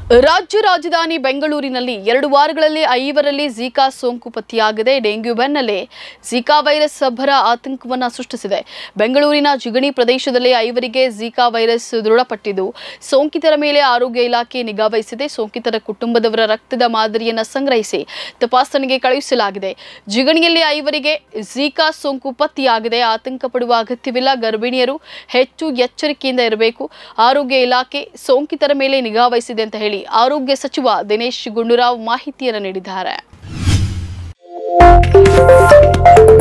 ರಾಜ್ಯ ರಾಜಧಾನಿ ಬೆಂಗಳೂರಿನಲ್ಲಿ ಎರಡು ವಾರಗಳಲ್ಲಿ ಐವರಲ್ಲಿ ಝೀಕಾ ಸೋಂಕು ಪತ್ತೆಯಾಗಿದೆ ಡೆಂಗ್ಯೂ ಬೆನ್ನಲ್ಲೇ ಝೀಕಾ ವೈರಸ್ ಭರ ಆತಂಕವನ್ನ ಸೃಷ್ಟಿಸಿದೆ ಬೆಂಗಳೂರಿನ ಜಿಗಣಿ ಪ್ರದೇಶದಲ್ಲಿ ಐವರಿಗೆ ಝೀಕಾ ವೈರಸ್ ದೃಢಪಟ್ಟಿದ್ದು ಸೋಂಕಿತರ ಮೇಲೆ ಆರೋಗ್ಯ ಇಲಾಖೆ ನಿಗಾ ವಹಿಸಿದೆ ಸೋಂಕಿತರ ಕುಟುಂಬದವರ ರಕ್ತದ ಮಾದರಿಯನ್ನ ಸಂಗ್ರಹಿಸಿ ತಪಾಸಣೆಗೆ ಕಳುಹಿಸಲಾಗಿದೆ ಜಿಗಣಿಯಲ್ಲಿ ಐವರಿಗೆ ಝೀಕಾ ಸೋಂಕು ಪತ್ತೆಯಾಗಿದೆ ಆತಂಕ ಪಡುವ ಅಗತ್ಯವಿಲ್ಲ ಗರ್ಭಿಣಿಯರು ಹೆಚ್ಚು ಎಚ್ಚರಿಕೆಯಿಂದ ಇರಬೇಕು ಆರೋಗ್ಯ ಇಲಾಖೆ ಸೋಂಕಿತರ ಮೇಲೆ ನಿಗಾ ವಹಿಸಿದೆ ಅಂತ ಹೇಳಿ ಆರೋಗ್ಯ ಸಚಿವ ದಿನೇಶ್ ಗುಂಡೂರಾವ್ ಮಾಹಿತಿಯನ್ನು ನೀಡಿದ್ದಾರೆ